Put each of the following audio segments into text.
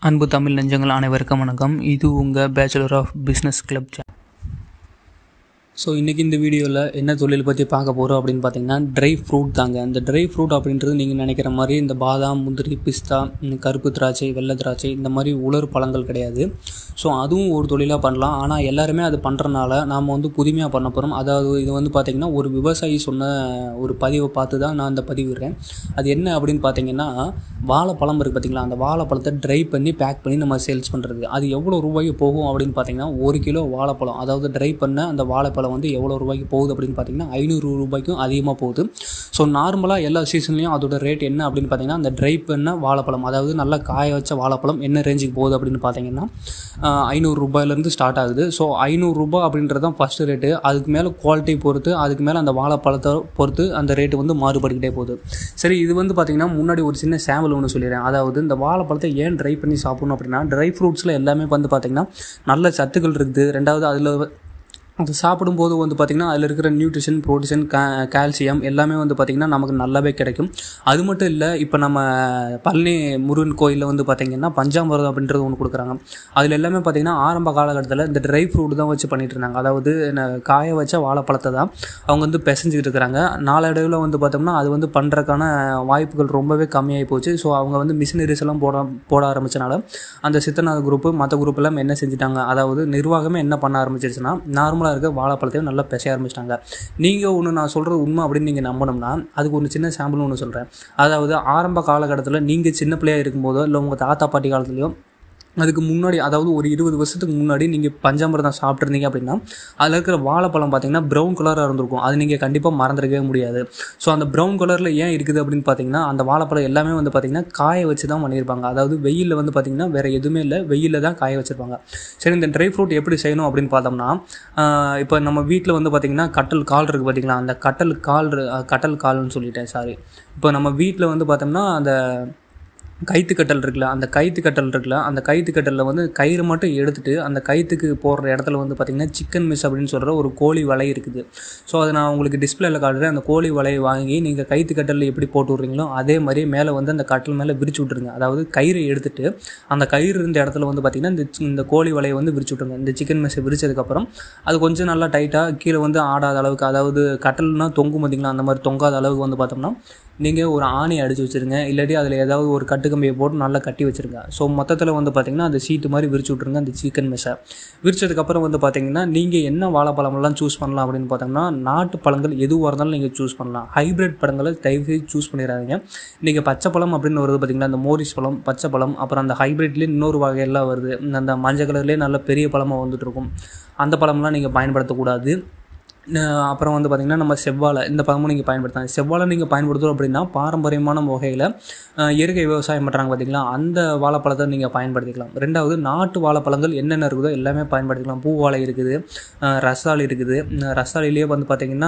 அன்பு தமிழ் நெஞ்சங்கள் அனைவருக்கும் வணக்கம் இது உங்கள் bachelor of business club channel so இன்றைக்கி இந்த வீடியோவில் என்ன தொழில் பற்றி பார்க்க போகிறோம் அப்படின்னு பார்த்தீங்கன்னா ட்ரை ஃப்ரூட் தாங்க இந்த ட்ரை ஃப்ரூட் அப்படின்றது நீங்கள் நினைக்கிற மாதிரி இந்த பாதாம் முந்திரி பிஸ்தா இந்த கருப்பு திராட்சை வெள்ளை திராட்சை இந்த மாதிரி உலர் பழங்கள் கிடையாது ஸோ அதுவும் ஒரு தொழிலாக பண்ணலாம் ஆனால் எல்லாருமே அது பண்ணுறனால நாம் வந்து புதுமையாக பண்ண போகிறோம் அதாவது இது வந்து பார்த்திங்கன்னா ஒரு விவசாயி சொன்ன ஒரு பதிவை பார்த்து தான் நான் இந்த பதிவிடுறேன் அது என்ன அப்படின்னு பார்த்தீங்கன்னா வாழைப்பழம் இருக்குது பார்த்தீங்களா அந்த வாழைப்பழத்தை ட்ரை பண்ணி பேக் பண்ணி நம்ம சேல்ஸ் பண்ணுறது அது எவ்வளோ ரூபாய்க்கு போகும் அப்படின்னு பார்த்தீங்கன்னா ஒரு கிலோ வாழைப்பழம் அதாவது ட்ரை பண்ண அந்த வாழைப்பழம் வந்து எவ்வளோ ரூபாய்க்கு போகுது அப்படின்னு பார்த்தீங்கன்னா ஐநூறு ரூபாய்க்கும் அதிகமாக போகுது ஸோ நார்மலாக எல்லா சீசன்லேயும் அதோட ரேட் என்ன அப்படின்னு பார்த்தீங்கன்னா அந்த ட்ரை பண்ண வாழைப்பழம் அதாவது நல்லா காய வச்ச வாழைப்பழம் என்ன ரேஞ்சுக்கு போகுது அப்படின்னு பார்த்தீங்கன்னா ஐநூறு ரூபாயிலேருந்து ஸ்டார்ட் ஆகுது ஸோ ஐநூறுரூபா அப்படின்றது தான் ஃபஸ்ட்டு ரேட்டு அதுக்கு மேலே குவாலிட்டி பொறுத்து அதுக்கு மேலே அந்த வாழைப்பழத்தை பொறுத்து அந்த ரேட்டு வந்து மாறுபட்டுக்கிட்டே போகுது சரி இது வந்து பார்த்திங்கன்னா முன்னாடி ஒரு சின்ன சாம்பிள் ஒன்று சொல்லிடுறேன் அதாவது இந்த வாழைப்பழத்தை ஏன் ட்ரை பண்ணி சாப்பிடணும் அப்படின்னா ட்ரை ஃப்ரூட்ஸில் எல்லாமே வந்து பார்த்திங்கன்னா நல்ல சத்துக்கள் இருக்குது ரெண்டாவது அதில் அது சாப்பிடும்போது வந்து பார்த்திங்கன்னா அதில் இருக்கிற நியூட்ரிஷன் ப்ரோட்டீஷன் கா கால்சியம் எல்லாமே வந்து பார்த்திங்கன்னா நமக்கு நல்லாவே கிடைக்கும் அது மட்டும் இல்லை இப்போ நம்ம பழனி முருகன் கோயிலில் வந்து பார்த்திங்கன்னா பஞ்சாமிரதம் அப்படின்றது ஒன்று கொடுக்குறாங்க அதில் எல்லாமே பார்த்திங்கன்னா ஆரம்ப காலகட்டத்தில் இந்த ட்ரை ஃப்ரூட் தான் வச்சு பண்ணிட்டு இருந்தாங்க அதாவது காய வச்ச வாழைப்பழத்தை தான் அவங்க வந்து பிசைஞ்சிக்கிட்டு இருக்கிறாங்க நாளடைவில் வந்து பார்த்தோம்னா அது வந்து பண்ணுறதுக்கான வாய்ப்புகள் ரொம்பவே கம்மியாகி போச்சு ஸோ அவங்க வந்து மிஷினரிஸ் எல்லாம் போட போட ஆரம்பிச்சனால அந்த சித்தநாத குரூப்பு மற்ற குரூப் எல்லாம் என்ன செஞ்சுட்டாங்க அதாவது நிர்வாகமே என்ன பண்ண ஆரம்பிச்சிருச்சுன்னா நார்மல் நார்மலாக இருக்க வாழைப்பழத்தையும் நல்லா பிசைய ஆரம்பிச்சிட்டாங்க நீங்கள் ஒன்று நான் சொல்கிறது உண்மை அப்படின்னு நீங்கள் நம்பணும்னா அதுக்கு ஒன்று சின்ன சாம்பிள் ஒன்று சொல்கிறேன் அதாவது ஆரம்ப காலகட்டத்தில் நீங்கள் சின்ன பிள்ளையாக இருக்கும்போதோ இல்லை உங்கள் தாத்தா பாட்டி காலத்துலையோ அதுக்கு முன்னாடி அதாவது ஒரு இருபது வருஷத்துக்கு முன்னாடி நீங்கள் பஞ்சாமிரதம் சாப்பிட்ருந்தீங்க அப்படின்னா அதில் இருக்கிற வாழைப்பழம் பார்த்தீங்கன்னா ப்ரௌன் கலராக இருந்திருக்கும் அது நீங்கள் கண்டிப்பாக மறந்துடவே முடியாது ஸோ அந்த ப்ரௌன் கலரில் ஏன் இருக்குது அப்படின்னு பார்த்தீங்கன்னா அந்த வாழைப்பழம் எல்லாமே வந்து பார்த்திங்கன்னா காய வச்சு தான் பண்ணியிருப்பாங்க அதாவது வெயிலில் வந்து பார்த்திங்கன்னா வேறு எதுவுமே இல்லை வெயிலில் தான் காய வச்சுருப்பாங்க சரி இந்த ட்ரை ஃப்ரூட் எப்படி செய்யணும் அப்படின்னு பார்த்தோம்னா இப்போ நம்ம வீட்டில் வந்து பார்த்திங்கன்னா கட்டல் கால் இருக்குது பார்த்திங்களா அந்த கட்டல் கால் கட்டல் கால்னு சொல்லிட்டேன் சாரி இப்போ நம்ம வீட்டில் வந்து பார்த்தோம்னா அந்த கைத்து கட்டல் இருக்குல்ல அந்த கைத்து கட்டல் இருக்குல்ல அந்த கைத்து கட்டலில் வந்து கயிறு மட்டும் எடுத்துட்டு அந்த கைத்துக்கு போடுற இடத்துல வந்து பார்த்திங்கன்னா சிக்கன் மிஸ் அப்படின்னு சொல்கிற ஒரு கோழி வலை இருக்குது ஸோ அதை நான் உங்களுக்கு டிஸ்பிளேல காட்டுறேன் அந்த கோழி வலையை வாங்கி நீங்கள் கைத்து கட்டலில் எப்படி போட்டு விட்றீங்களோ அதே மாதிரி மேலே வந்து அந்த கட்டல் மேலே விரிச்சு விட்ருங்க அதாவது கயிறை எடுத்துட்டு அந்த கயிறு இருந்த இடத்துல வந்து பார்த்திங்கன்னா இந்த இந்த கோழி வலையை வந்து விரிச்சு விட்ருங்க இந்த சிக்கன் மிஸ்ஸை விரிச்சதுக்கப்புறம் அது கொஞ்சம் நல்லா டைட்டாக கீழே வந்து ஆடாத அளவுக்கு அதாவது கட்டல்னா தொங்கும் பார்த்திங்களா அந்த மாதிரி தொங்காத அளவுக்கு வந்து பார்த்தோம்னா நீங்கள் ஒரு ஆணி அடித்து வச்சுருங்க இல்லாட்டி அதில் ஏதாவது ஒரு கட்டு கம்பியை போட்டு நல்லா கட்டி வச்சுருங்க ஸோ மொத்தத்தில் வந்து பார்த்திங்கன்னா அந்த சீட்டு மாதிரி விரிச்சு விட்ருங்க அந்த சிக்கன் மெஸ்ஸை விரிச்சதுக்கப்புறம் வந்து பார்த்திங்கன்னா நீங்கள் என்ன வாழைப்பழமெல்லாம் சூஸ் பண்ணலாம் அப்படின்னு பார்த்தோம்னா நாட்டு பழங்கள் எதுவாக இருந்தாலும் நீங்கள் சூஸ் பண்ணலாம் ஹைப்ரிட் பழங்களை தயவுசெய்து சூஸ் பண்ணிடாதீங்க நீங்கள் பச்சை பழம் அப்படின்னு வருது பார்த்திங்கன்னா அந்த மோரிஸ் பழம் பச்சை பழம் அப்புறம் அந்த ஹைப்ரிட்லேயே இன்னொரு வகையெல்லாம் வருது அந்த மஞ்சள் கலர்லேயே நல்ல பெரிய பழமாக வந்துட்டு இருக்கும் அந்த பழம்லாம் நீங்கள் பயன்படுத்தக்கூடாது அப்புறம் வந்து பார்த்திங்கன்னா நம்ம செவ்வாழை இந்த பழமும் நீங்கள் பயன்படுத்தலாம் செவ்வாழை நீங்கள் பயன்படுத்துகிறோம் அப்படின்னா பாரம்பரியமான வகையில் இயற்கை விவசாயம் பண்ணுறாங்க பார்த்திங்களா அந்த வாழைப்பழத்தை நீங்கள் பயன்படுத்திக்கலாம் ரெண்டாவது நாட்டு வாழைப்பழங்கள் என்னென்ன இருக்குதோ எல்லாமே பயன்படுத்திக்கலாம் பூ வாழை இருக்குது ரசாலி இருக்குது ரசாலிலேயே வந்து பார்த்திங்கன்னா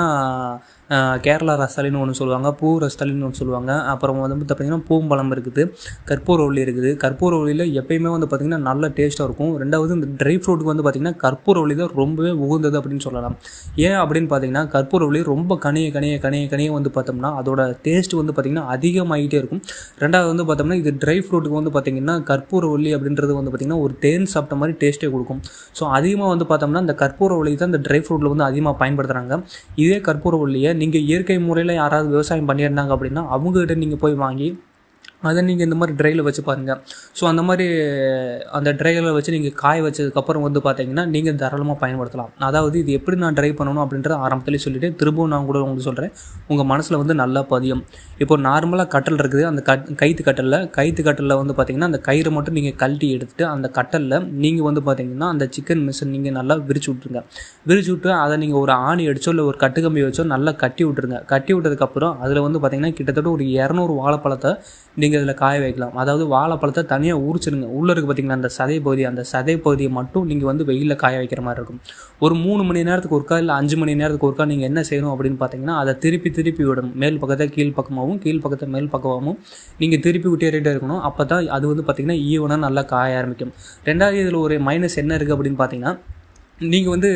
கேரளா ரசாலின்னு ஒன்று சொல்லுவாங்க பூ ரசாலின்னு ஒன்று சொல்லுவாங்க அப்புறம் வந்து பார்த்திங்கன்னா பூம்பழம் இருக்குது கற்பூரவள்ளி இருக்குது கற்பூரவள்ளியில் எப்பயுமே வந்து பார்த்திங்கன்னா நல்ல டேஸ்ட்டாக இருக்கும் ரெண்டாவது இந்த ட்ரை ஃப்ரூட்டுக்கு வந்து பார்த்திங்கன்னா கற்பூரவள்ளி தான் ரொம்பவே உகந்தது அப்படின்னு சொல்லலாம் ஏன் அப்படின்னு பார்த்தீங்கன்னா கற்பூரவள்ளி ரொம்ப கனிய கனிய கனிய கனிய வந்து பார்த்தோம்னா அதோட டேஸ்ட் வந்து பார்த்திங்கன்னா அதிகமாகிட்டே இருக்கும் ரெண்டாவது வந்து பார்த்தோம்னா இது ட்ரை ஃப்ரூட்டுக்கு வந்து பார்த்திங்கன்னா கற்பூரவள்ளி அப்படின்றது வந்து பார்த்திங்கன்னா ஒரு தேன் சாப்பிட்ட மாதிரி டேஸ்ட்டே கொடுக்கும் ஸோ அதிகமாக வந்து பார்த்தோம்னா இந்த கற்பூரவள்ளி தான் இந்த ட்ரை ஃப்ரூட்டில் வந்து அதிகமாக பயன்படுத்துகிறாங்க இதே கற்பூரவள்ளியை நீங்கள் இயற்கை முறையில் யாராவது விவசாயம் பண்ணியிருந்தாங்க அப்படின்னா அவங்ககிட்ட நீங்கள் போய் வாங்கி அதை நீங்கள் இந்த மாதிரி ட்ரையில் வச்சு பாருங்கள் ஸோ அந்த மாதிரி அந்த ட்ரையில் வச்சு நீங்கள் காய வச்சதுக்கப்புறம் வந்து பார்த்தீங்கன்னா நீங்கள் தாராளமாக பயன்படுத்தலாம் அதாவது இது எப்படி நான் ட்ரை பண்ணணும் அப்படின்றத ஆரம்பத்துலேயே சொல்லிவிட்டு திரும்பவும் நான் கூட உங்களுக்கு சொல்கிறேன் உங்கள் மனசில் வந்து நல்லா பதியும் இப்போ நார்மலாக கட்டல் இருக்குது அந்த கட் கைத்து கட்டலில் கைத்து கட்டலில் வந்து பார்த்தீங்கன்னா அந்த கயிறை மட்டும் நீங்கள் கழட்டி எடுத்துகிட்டு அந்த கட்டலில் நீங்கள் வந்து பார்த்தீங்கன்னா அந்த சிக்கன் மிஷின் நீங்கள் நல்லா விரிச்சு விட்ருங்க விரிச்சு விட்டு அதை நீங்கள் ஒரு ஆணி அடிச்சோ இல்லை ஒரு கட்டுக்கம்பி வச்சோ நல்லா கட்டி விட்ருங்க கட்டி விட்டதுக்கப்புறம் அதில் வந்து பார்த்தீங்கன்னா கிட்டத்தட்ட ஒரு இரநூறு வாழைப்பழத்தை நீங்கள் இதில் காய வைக்கலாம் அதாவது வாழைப்பழத்தை தனியாக உரிச்சிருங்க உள்ளே இருக்குது பார்த்திங்கன்னா அந்த சதை பகுதி அந்த சதை பகுதியை மட்டும் நீங்கள் வந்து வெயிலில் காய வைக்கிற மாதிரி இருக்கும் ஒரு மூணு மணி நேரத்துக்கு ஒருக்கா இல்லை அஞ்சு மணி நேரத்துக்கு ஒருக்கா நீங்கள் என்ன செய்யணும் அப்படின்னு பார்த்தீங்கன்னா அதை திருப்பி திருப்பி விடணும் மேல் பக்கத்தை கீழ் பக்கமாகவும் கீழ் பக்கத்தை மேல் பக்கமாகவும் நீங்கள் திருப்பி விட்டேறிட்டே இருக்கணும் அப்போ தான் அது வந்து பார்த்திங்கன்னா ஈவனாக நல்லா காய ஆரம்பிக்கும் ரெண்டாவது இதில் ஒரு மைனஸ் என்ன இருக்குது அப்படின்னு பார்த்தீங்கன்னா நீங்கள் வந்து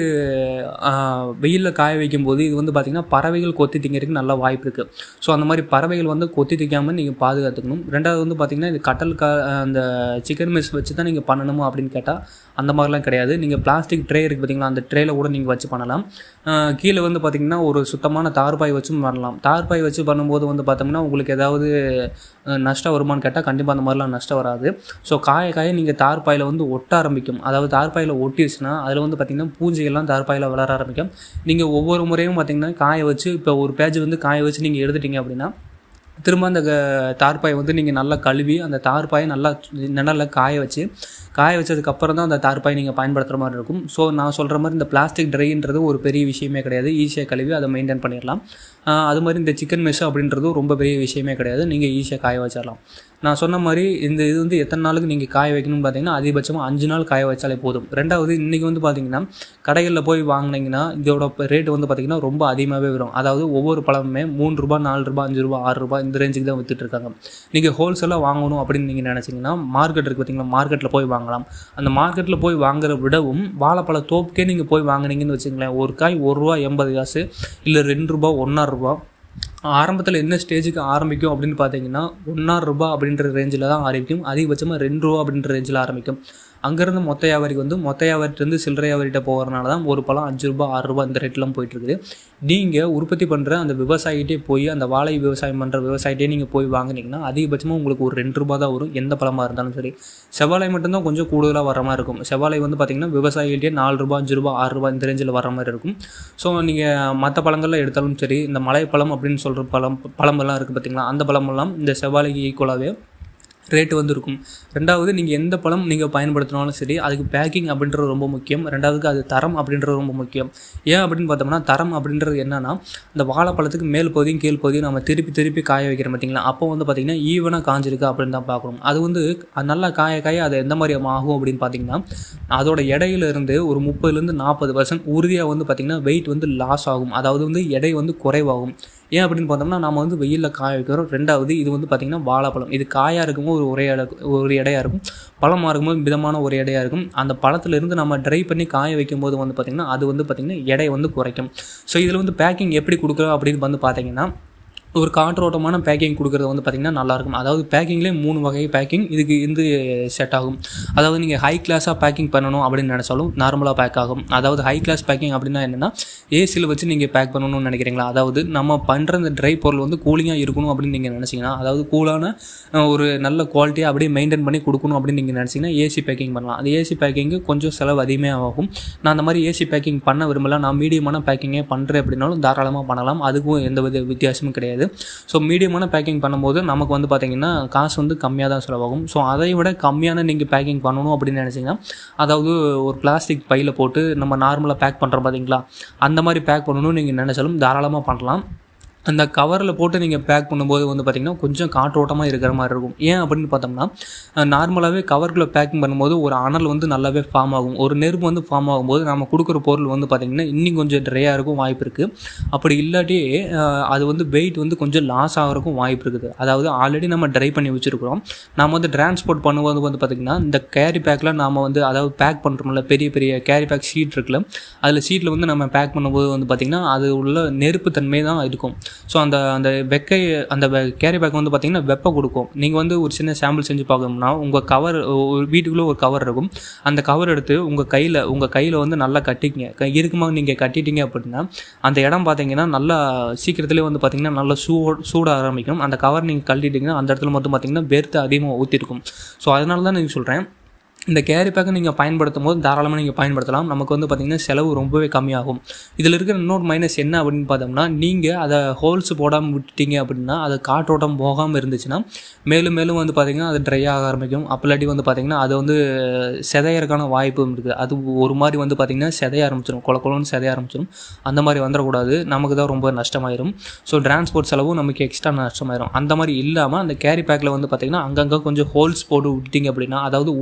வெயிலில் காய வைக்கும்போது இது வந்து பார்த்திங்கன்னா பறவைகள் கொத்தி திங்கிறதுக்கு நல்ல வாய்ப்பு இருக்குது ஸோ அந்த மாதிரி பறவைகள் வந்து கொத்தி திங்காமல் நீங்கள் பாதுகாத்துக்கணும் ரெண்டாவது வந்து பார்த்திங்கன்னா இது கட்டல் கா அந்த சிக்கன் மெஸ் வச்சு தான் நீங்கள் பண்ணணுமா அப்படின்னு கேட்டால் அந்த மாதிரிலாம் கிடையாது நீங்கள் பிளாஸ்டிக் ட்ரே இருக்குது பார்த்தீங்களா அந்த ட்ரேயில் கூட நீங்கள் வச்சு பண்ணலாம் ஆஹ் கீழே வந்து பார்த்திங்கன்னா ஒரு சுத்தமான தார்பாய் வச்சும் பண்ணலாம் தார்பாய் வச்சு பண்ணும்போது வந்து பார்த்தோம்னா உங்களுக்கு ஏதாவது அஹ், நஷ்டம் வருமான்னு கேட்டால் கண்டிப்பாக அந்த மாதிரிலாம் நஷ்டம் வராது ஸோ காய காய நீங்கள் தார்பாயில் வந்து ஒட்ட ஆரம்பிக்கும் அதாவது தார்பாயில் ஒட்டிடுச்சுன்னா அதில் வந்து பார்த்திங்கன்னா பூஞ்சைகள்லாம் தார்பாயில் வளர ஆரம்பிக்கும் நீங்கள் ஒவ்வொரு முறையும் பார்த்திங்கன்னா காய வச்சு இப்போ ஒரு பேஜ் வந்து காய வச்சு நீங்கள் எடுத்துட்டீங்க அப்படின்னா திரும்ப அந்த க- தார்பாயை வந்து நீங்கள் நல்லா கழுவி அந்த தார்பாயை நல்லா நிழலில் காய வச்சு காய வச்சதுக்கப்புறம் தான் அந்த தார்பாயை நீங்கள் பயன்படுத்துகிற மாதிரி இருக்கும் ஸோ நான் சொல்கிற மாதிரி இந்த பிளாஸ்டிக் ட்ரைன்றது ஒரு பெரிய விஷயமே கிடையாது ஈஸியாக கழுவி அதை மெயின்டைன் பண்ணிடலாம் ஆஹ் அது மாதிரி இந்த சிக்கன் மெஷ் அப்படின்றதும் ரொம்ப பெரிய விஷயமே கிடையாது நீங்கள் ஈஸியாக காய வச்சிடலாம் நான் சொன்ன மாதிரி இந்த இது வந்து எத்தனை நாளுக்கு நீங்கள் காய வைக்கணும்னு பார்த்தீங்கன்னா அதிகபட்சமாக அஞ்சு நாள் காய வச்சாலே போதும் ரெண்டாவது இன்றைக்கி வந்து பார்த்தீங்கன்னா கடைகளில் போய் வாங்கினீங்கன்னா இதோட ரேட் வந்து பார்த்தீங்கன்னா ரொம்ப அதிகமாகவே வரும் அதாவது ஒவ்வொரு பழமுமே மூணு ரூபா நாலு ரூபா அஞ்சு ரூபா ஆறு ரூபா இந்த ரேஞ்சுக்கு தான் வித்துட்டு இருக்காங்க நீங்கள் ஹோல்சேலாக வாங்கணும் அப்படின்னு நீங்கள் நினச்சிங்கன்னா மார்க்கெட் இருக்குது பார்த்தீங்களா மார்க்கெட்டில் போய் வாங்கலாம் அந்த மார்க்கெட்டில் போய் வாங்குற விடவும் வாழைப்பழ தோப்புக்கே நீங்கள் போய் வாங்குனீங்கன்னு வச்சுங்களேன் ஒரு காய் ஒரு ரூபா எண்பது காசு இல்லை ரெண்டு ரூபா ஒன்றரை ரூபா ஆரம்பத்தில் என்ன ஸ்டேஜுக்கு ஆரம்பிக்கும் அப்படின்னு பார்த்தீங்கன்னா ஒன்றாறு ரூபா அப்படின்ற ரேஞ்சில் தான் ஆரம்பிக்கும் அதிகபட்சமாக ரெண்டு ரூபா அப்படின்ற ரேஞ்சில் ஆரம்பிக்கும் அங்கேருந்து மொத்த வியாபாரிக்கு வந்து மொத்த வியாபாரிட்டேருந்து சில்லறை வியாபாரிகிட்ட போகிறனால தான் ஒரு பழம் அஞ்சு ரூபா ஆறு ரூபா இந்த ரேட்லாம் போயிட்டுருக்குது நீங்கள் உற்பத்தி பண்ணுற அந்த விவசாயிகிட்டே போய் அந்த வாழை விவசாயம் பண்ணுற விவசாயிட்டே நீங்கள் போய் வாங்குனீங்கன்னா அதிகபட்சமாக உங்களுக்கு ஒரு ரெண்டு ரூபா தான் வரும் எந்த பழமாக இருந்தாலும் சரி செவ்வாழை மட்டும்தான் கொஞ்சம் கூடுதலாக வர மாதிரி இருக்கும் செவ்வாழை வந்து பார்த்திங்கன்னா விவசாயிகிட்டே நாலு ரூபா அஞ்சு ரூபா ஆறு ரூபா இந்த ரேஞ்சில் வர மாதிரி இருக்கும் ஸோ நீங்கள் மற்ற பழங்கள்லாம் எடுத்தாலும் சரி இந்த மலைப்பழம் அப்படின்னு சொல்கிற பழம் பழமெல்லாம் இருக்குது பார்த்தீங்களா அந்த பழமெல்லாம் இந்த செவ்வாழைக்கு ஈக்குவலாகவே ரேட்டு வந்து இருக்கும் ரெண்டாவது நீங்கள் எந்த பழம் நீங்கள் பயன்படுத்தினாலும் சரி அதுக்கு பேக்கிங் அப்படின்றது ரொம்ப முக்கியம் ரெண்டாவதுக்கு அது தரம் அப்படின்றது ரொம்ப முக்கியம் ஏன் அப்படின்னு பார்த்தோம்னா தரம் அப்படின்றது என்னன்னா இந்த வாழைப்பழத்துக்கு மேல் பகுதியும் கீழ் பகுதியும் நம்ம திருப்பி திருப்பி காய வைக்கிறோம் பார்த்தீங்களா அப்போ வந்து பார்த்திங்கன்னா ஈவனாக காஞ்சிருக்கு அப்படின்னு தான் பார்க்கணும் அது வந்து அது நல்லா காய காய அது எந்த மாதிரி ஆகும் அப்படின்னு பார்த்தீங்கன்னா அதோட எடையில இருந்து ஒரு முப்பதுலேருந்து நாற்பது பர்சன்ட் உறுதியாக வந்து பார்த்திங்கன்னா வெயிட் வந்து லாஸ் ஆகும் அதாவது வந்து எடை வந்து குறைவாகும் ஏன் அப்படின்னு பார்த்தோம்னா நம்ம வந்து வெயிலில் காய வைக்கிறோம் ரெண்டாவது இது வந்து பார்த்திங்கன்னா வாழைப்பழம் இது காயாக இருக்கும்போது ஒரு ஒரே எடை ஒரு எடையாக இருக்கும் பழமாக இருக்கும்போது மிதமான ஒரு எடையாக இருக்கும் அந்த பழத்துலேருந்து நம்ம ட்ரை பண்ணி காய வைக்கும்போது வந்து பார்த்திங்கன்னா அது வந்து பார்த்திங்கன்னா எடை வந்து குறைக்கும் ஸோ இதில் வந்து பேக்கிங் எப்படி கொடுக்குறோம் அப்படின்னு வந்து பார்த்தீங்கன்னா ஒரு காற்றோட்டமான பேக்கிங் கொடுக்குறது வந்து பார்த்திங்கன்னா நல்லாயிருக்கும் அதாவது பேக்கிங்லேயே மூணு வகை பேக்கிங் இதுக்கு இது செட் ஆகும் அதாவது நீங்கள் ஹை கிளாஸாக பேக்கிங் பண்ணணும் அப்படின்னு நினச்சாலும் நார்மலாக பேக் ஆகும் அதாவது ஹை கிளாஸ் பேக்கிங் அப்படின்னா என்னென்னா ஏசியில் வச்சு நீங்கள் பேக் பண்ணணும்னு நினைக்கிறீங்களா அதாவது நம்ம பண்ணுற இந்த ட்ரை பொருள் வந்து கூலிங்காக இருக்கணும் அப்படின்னு நீங்கள் நினச்சிங்கன்னா அதாவது கூலான அஹ், ஒரு நல்ல குவாலிட்டியாக அப்படியே மெயின்டைன் பண்ணி கொடுக்கணும் அப்படின்னு நீங்கள் நினச்சிங்கன்னா ஏசி பேக்கிங் பண்ணலாம் அந்த ஏசி பேக்கிங்கு கொஞ்சம் செலவு அதிகமாக ஆகும் நான் அந்த மாதிரி ஏசி பேக்கிங் பண்ண விரும்பல நான் மீடியமான பேக்கிங்கே பண்ணுறேன் அப்படின்னாலும் தாராளமாக பண்ணலாம் அதுக்கும் எந்த வித வித்தியாசமும் கிடையாது ஸோ மீடியமான பேக்கிங் பண்ணும்போது நமக்கு வந்து பார்த்திங்கன்னா காசு வந்து கம்மியாக தான் செலவாகும் ஸோ அதை விட கம்மியான நீங்கள் பேக்கிங் பண்ணணும் அப்படின்னு நினச்சிங்கன்னா அதாவது ஒரு பிளாஸ்டிக் பையில் போட்டு நம்ம நார்மலாக பேக் பண்ணுறோம் பார்த்தீங்களா அந்த மாதிரி பேக் பண்ணணும்னு நீங்கள் நினச்சாலும் தாராளமாக பண்ணலாம் அந்த கவரில் போட்டு நீங்கள் பேக் பண்ணும்போது வந்து பார்த்திங்கன்னா கொஞ்சம் காற்றோட்டமாக இருக்கிற மாதிரி இருக்கும் ஏன் அப்படின்னு பார்த்தோம்னா நார்மலாகவே கவருக்குள்ளே பேக்கிங் பண்ணும்போது ஒரு அனல் வந்து நல்லாவே ஃபார்ம் ஆகும் ஒரு நெருப்பு வந்து ஃபார்ம் ஆகும்போது நம்ம கொடுக்குற பொருள் வந்து பார்த்திங்கன்னா இன்னும் கொஞ்சம் ட்ரையாக இருக்கும் வாய்ப்பு இருக்குது அப்படி இல்லாட்டி அஹ், அது வந்து வெயிட் வந்து கொஞ்சம் லாஸ் ஆகிறதுக்கும் வாய்ப்பு இருக்குது அதாவது ஆல்ரெடி நம்ம ட்ரை பண்ணி வச்சுருக்கிறோம் நம்ம வந்து டிரான்ஸ்போர்ட் பண்ணும்போது வந்து பார்த்திங்கன்னா இந்த கேரி பேக்கில் நாம் வந்து அதாவது பேக் பண்ணுறோம்ல பெரிய பெரிய கேரி பேக் ஷீட் இருக்குல்ல அதில் ஷீட்டில் வந்து நம்ம பேக் பண்ணும்போது வந்து பார்த்திங்கன்னா அது உள்ள நெருப்புத்தன்மை தான் இருக்கும் ஸோ அந்த அந்த வெக்கை அந்த கேரி பேக் வந்து பார்த்திங்கன்னா வெப்பம் கொடுக்கும் நீங்கள் வந்து ஒரு சின்ன சாம்பிள் செஞ்சு பார்க்கணும்னா உங்கள் கவர் ஒரு வீட்டுக்குள்ளே ஒரு கவர் இருக்கும் அந்த கவர் எடுத்து உங்கள் கையில் உங்கள் கையில் வந்து நல்லா கட்டிக்கங்க க- இறுக்கமா நீங்கள் கட்டிட்டீங்க அப்படின்னா அந்த இடம் பார்த்தீங்கன்னா நல்லா சீக்கிரத்துலேயே வந்து பார்த்திங்கன்னா நல்லா சூ சூட ஆரம்பிக்கும் அந்த கவர் நீங்கள் கழட்டிட்டீங்கன்னா அந்த இடத்துல மட்டும் பார்த்திங்கன்னா வேர்த்து அதிகமாக ஊற்றிருக்கும் ஸோ அதனால தான் நீங்கள் சொல்கிறேன் இந்த கேரி பேக்கை நீங்கள் பயன்படுத்தும் போது தாராளமாக நீங்கள் பயன்படுத்தலாம் நமக்கு வந்து பார்த்திங்கன்னா செலவு ரொம்பவே கம்மியாகும் இதில் இருக்கிற இன்னொரு மைனஸ் என்ன அப்படின்னு பார்த்தோம்னா நீங்கள் அதை ஹோல்ஸ் போடாமல் விட்டுட்டீங்க அப்படின்னா அது காற்றோட்டம் போகாமல் இருந்துச்சுன்னா மேலும் மேலும் வந்து பார்த்திங்கன்னா அது ட்ரை ஆக ஆரம்பிக்கும் அப்பலாட்டி வந்து பார்த்திங்கன்னா அது வந்து செதையறதுக்கான வாய்ப்பும் இருக்குது அது ஒரு மாதிரி வந்து பார்த்திங்கன்னா செதைய ஆரம்பிச்சிடும் கொல கொலன்னு செதைய ஆரம்பிச்சிடும் அந்த மாதிரி வந்துடக்கூடாது நமக்கு தான் ரொம்ப நஷ்டமாயிரும் ஸோ டிரான்ஸ்போர்ட் செலவும் நமக்கு எக்ஸ்ட்ரா நஷ்டமாயிரும் அந்த மாதிரி இல்லாமல் அந்த கேரி பேக்கில் வந்து பார்த்திங்கன்னா அங்கங்கே கொஞ்சம் ஹோல்ஸ் போட்டு விட்டீங்க அப்படின்னா அதாவது உள்ளே இருக்கிற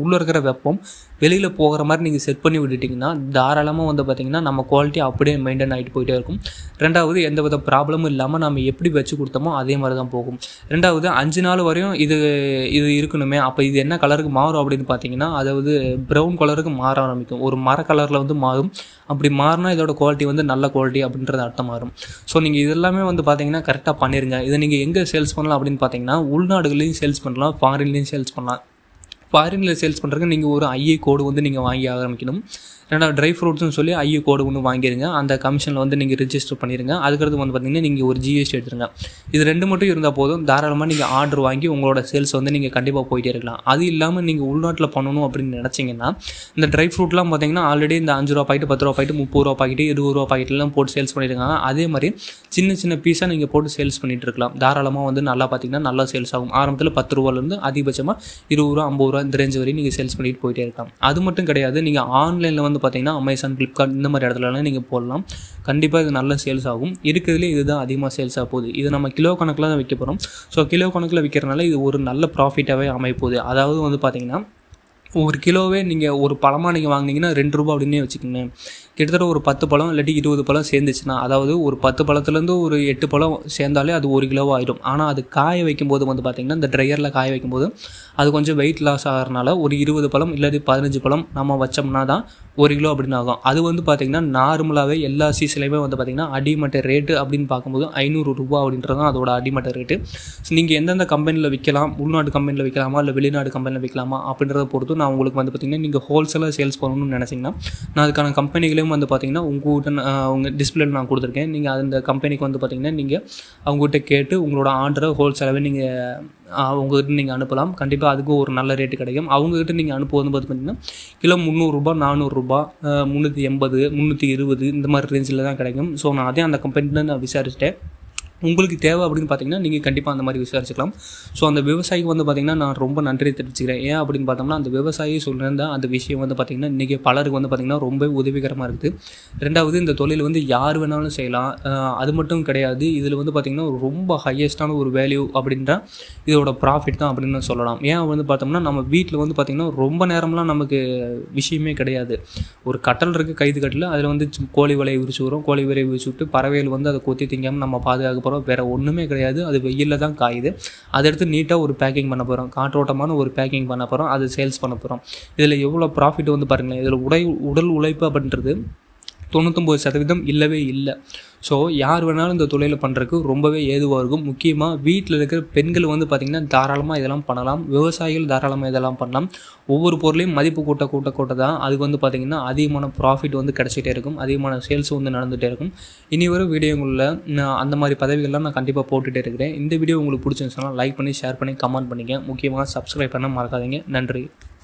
வெப்பம் வெளியில் போகிற மாதிரி நீங்கள் செட் பண்ணி விட்டுட்டிங்கன்னா தாராளமாக வந்து பார்த்திங்கன்னா நம்ம குவாலிட்டி அப்படியே மெயின்டைன் ஆகிட்டு போயிட்டே இருக்கும் ரெண்டாவது எந்த வித ப்ராப்ளமும் இல்லாமல் நம்ம எப்படி வச்சு கொடுத்தோமோ அதே மாதிரி தான் போகும் ரெண்டாவது அஞ்சு நாள் வரையும் இது இது இருக்கணுமே அப்போ இது என்ன கலருக்கு மாறும் அப்படின்னு பார்த்தீங்கன்னா அதாவது ப்ரௌன் கலருக்கு மாற ஆரம்பிக்கும் ஒரு மர கலரில் வந்து மாறும் அப்படி மாறினா இதோட குவாலிட்டி வந்து நல்ல குவாலிட்டி அப்படின்றது அர்த்தம் மாறும் ஸோ நீங்கள் இதெல்லாமே வந்து பார்த்தீங்கன்னா கரெக்டாக பண்ணிடுங்க இதை நீங்கள் எங்கே சேல்ஸ் பண்ணலாம் அப்படின்னு பார்த்தீங்கன்னா உள்நாடுகளையும் சேல்ஸ் பண்ணலாம் ஃபாரின்லேயும் சேல்ஸ் பண்ணலாம் ஃபாரினில் சேல்ஸ் பண்ணுறதுக்கு நீங்கள் ஒரு ஐஏ கோடு வந்து நீங்கள் வாங்கி ஆரம்பிக்கணும் ரெண்டாவது ட்ரை ஃப்ரூட்ஸ்னு சொல்லி ஐஏ கோடு ஒன்று வாங்கிடுங்க அந்த கமிஷனில் வந்து நீங்கள் ரிஜிஸ்டர் பண்ணிடுங்க அதுக்கடுத்து வந்து பார்த்தீங்கன்னா நீங்கள் ஒரு ஜிஎஸ்டி எடுத்துருங்க இது ரெண்டு மட்டும் இருந்தால் போதும் தாராளமாக நீங்கள் ஆர்டர் வாங்கி உங்களோட சேல்ஸ் வந்து நீங்கள் கண்டிப்பாக போயிட்டே இருக்கலாம் அது இல்லாமல் நீங்கள் உள்நாட்டில் பண்ணணும் அப்படின்னு நினச்சிங்கன்னா இந்த ட்ரை ஃப்ரூட்லாம் பார்த்தீங்கன்னா ஆல்ரெடி இந்த அஞ்சு ரூபா பாக்கெட்டு பத்து ரூபா பாக்கெட்டு முப்பது ரூபா பாக்கெட்டு இருபது ரூபா பாக்கெட்லாம் போட்டு சேல்ஸ் பண்ணியிருக்காங்க அதே மாதிரி சின்ன சின்ன பீஸாக நீங்கள் போட்டு சேல்ஸ் பண்ணிட்டு இருக்கலாம் தாராளமாக வந்து நல்லா பார்த்தீங்கன்னா நல்லா சேல்ஸ் ஆகும் ஆரம்பத்தில் பத்து ரூபாலேருந்து அதிகபட்சமாக இருபது ரூபா ஐம்பது ரூபா இந்த ரேஞ்ச் வரையும் நீங்கள் சேல்ஸ் பண்ணிட்டு போயிட்டே இருக்கலாம் அது மட்டும் கிடையாது நீங்கள் ஆன்லைனில் வந்து பார்த்தீங்கன்னா அமேசான் ஃப்ளிப்கார்ட் இந்த மாதிரி இடத்துலலாம் நீங்கள் போடலாம் கண்டிப்பாக இது நல்ல சேல்ஸ் ஆகும் இருக்கிறதுலே இதுதான் அதிகமாக சேல்ஸ் ஆக போகுது இது நம்ம கிலோ கணக்கில் தான் விற்க போகிறோம் ஸோ கிலோ கணக்கில் விற்கிறனால இது ஒரு நல்ல ப்ராஃபிட்டாகவே அமைப்போகுது அதாவது வந்து பார்த்தீங்கன்னா ஒரு கிலோவே நீங்கள் ஒரு பழமாக நீங்கள் வாங்கினீங்கன்னா ரெண்டு ரூபா அப்படின்னே வச்சுக்கோங்க கிட்டத்தட்ட ஒரு பத்து பழம் இல்லாட்டி இருபது பழம் சேர்ந்துச்சுன்னா அதாவது ஒரு பத்து பழத்துலேருந்து ஒரு எட்டு பழம் சேர்ந்தாலே அது ஒரு கிலோவாக ஆயிடும் ஆனால் அது காய வைக்கும்போது வந்து பார்த்திங்கன்னா இந்த ட்ரையரில் காய வைக்கும்போது அது கொஞ்சம் வெயிட் லாஸ் ஆகிறனால ஒரு இருபது பழம் இல்லாட்டி பதினஞ்சு பழம் நம்ம வச்சோம்னா தான் ஒரு கிலோ அப்படின்னு ஆகும் அது வந்து பார்த்திங்கன்னா நார்மலாகவே எல்லா சீசன்லையுமே வந்து பார்த்திங்கன்னா அடிமட்ட ரேட்டு அப்படின்னு பார்க்கும்போது ஐநூறு ரூபா அப்படின்றது தான் அதோட அடிமட்ட ரேட்டு ஸோ நீங்கள் எந்தெந்த கம்பெனியில் விற்கலாம் உள்நாட்டு கம்பெனியில் விற்கலாமா இல்லை வெளிநாடு கம்பெனியில் விற்கலாமா அப்படின்றத பொறுத்து நான் உங்களுக்கு வந்து பார்த்திங்கன்னா நீங்கள் ஹோல்சேலாக சேல்ஸ் பண்ணணும்னு நினச்சிங்கன்னா நான் அதுக்கான கம்பெனிகளையும் வந்து பார்த்திங்கன்னா உங்கள்கிட்ட உங்கள் டிஸ்பிளேல நான் கொடுத்துருக்கேன் நீங்கள் அந்த கம்பெனிக்கு வந்து பார்த்திங்கன்னா நீங்கள் அவங்ககிட்ட கேட்டு உங்களோட ஆர்டரை ஹோல்சேலாகவே நீங்கள் அவங்ககிட்ட நீங்கள் அனுப்பலாம் கண்டிப்பாக அதுக்கும் ஒரு நல்ல ரேட்டு கிடைக்கும் அவங்ககிட்ட நீங்கள் அனுப்புவது பார்த்திங்கன்னா கிலோ முந்நூறுரூபா நானூறுரூபா முந்நூற்றி எண்பது முந்நூற்றி இருபது இந்த மாதிரி ரேஞ்சில் தான் கிடைக்கும் ஸோ நான் அதே அந்த கம்பெனியில் நான் விசாரிச்சிட்டேன் உங்களுக்கு தேவை அப்படின்னு பார்த்தீங்கன்னா நீங்கள் கண்டிப்பாக அந்த மாதிரி விசாரிச்சுக்கலாம் ஸோ அந்த விவசாயிக்கு வந்து பார்த்திங்கன்னா நான் ரொம்ப நன்றி தெரிவிச்சுக்கிறேன் ஏன் அப்படின்னு பார்த்தோம்னா அந்த விவசாயி சொல்லியிருந்த அந்த விஷயம் வந்து பார்த்திங்கன்னா இன்றைக்கி பலருக்கு வந்து பார்த்திங்கன்னா ரொம்ப உதவிகரமாக இருக்குது ரெண்டாவது இந்த தொழில் வந்து யார் வேணாலும் செய்யலாம் அது மட்டும் கிடையாது இதில் வந்து பார்த்திங்கன்னா ரொம்ப ஹையஸ்டான ஒரு வேல்யூ அப்படின்ற இதோட ப்ராஃபிட் தான் அப்படின்னு சொல்லலாம் ஏன் வந்து பார்த்தோம்னா நம்ம வீட்டில் வந்து பார்த்திங்கன்னா ரொம்ப நேரம்லாம் நமக்கு விஷயமே கிடையாது ஒரு கட்டல் இருக்குது கைது கட்டில் அதில் வந்து கோழி வலையை விரிச்சு வரும் கோழி வலையை விரிச்சு விட்டு பறவைகள் வந்து அதை கொத்தி திங்காமல் நம்ம பாதுகாக்க போகிறோம் வேறு ஒன்றுமே கிடையாது அது வெயிலில் தான் காயுது அதை எடுத்து நீட்டாக ஒரு பேக்கிங் பண்ண போகிறோம் காற்றோட்டமான ஒரு பேக்கிங் பண்ண போகிறோம் அது சேல்ஸ் பண்ண போகிறோம் இதில் எவ்வளோ ப்ராஃபிட் வந்து பாருங்களேன் இதில் உடை உடல் உழைப்பு அப்படின்றது தொண்ணூத்தொம்பது சதவீதம் இல்லவே இல்லை ஸோ யார் வேணாலும் இந்த தொழிலை பண்ணுறதுக்கு ரொம்பவே ஏதுவாக இருக்கும் முக்கியமாக வீட்டில் இருக்கிற பெண்கள் வந்து பார்த்திங்கன்னா தாராளமாக இதெல்லாம் பண்ணலாம் விவசாயிகள் தாராளமாக இதெல்லாம் பண்ணலாம் ஒவ்வொரு பொருளையும் மதிப்பு கூட்ட கூட்ட கூட்ட தான் அதுக்கு வந்து பார்த்திங்கன்னா அதிகமான ப்ராஃபிட் வந்து கிடச்சிட்டே இருக்கும் அதிகமான சேல்ஸ் வந்து நடந்துகிட்டே இருக்கும் இனி வரும் வீடியோங்களில் நான் அந்த மாதிரி பதவிகள்லாம் நான் கண்டிப்பாக போட்டுகிட்டே இருக்கிறேன் இந்த வீடியோ உங்களுக்கு பிடிச்சிருந்துச்சுன்னா லைக் பண்ணி ஷேர் பண்ணி கமெண்ட் பண்ணிங்க முக்கியமாக சப்ஸ்கிரைப் பண்ண மறக்காதீங்க நன்றி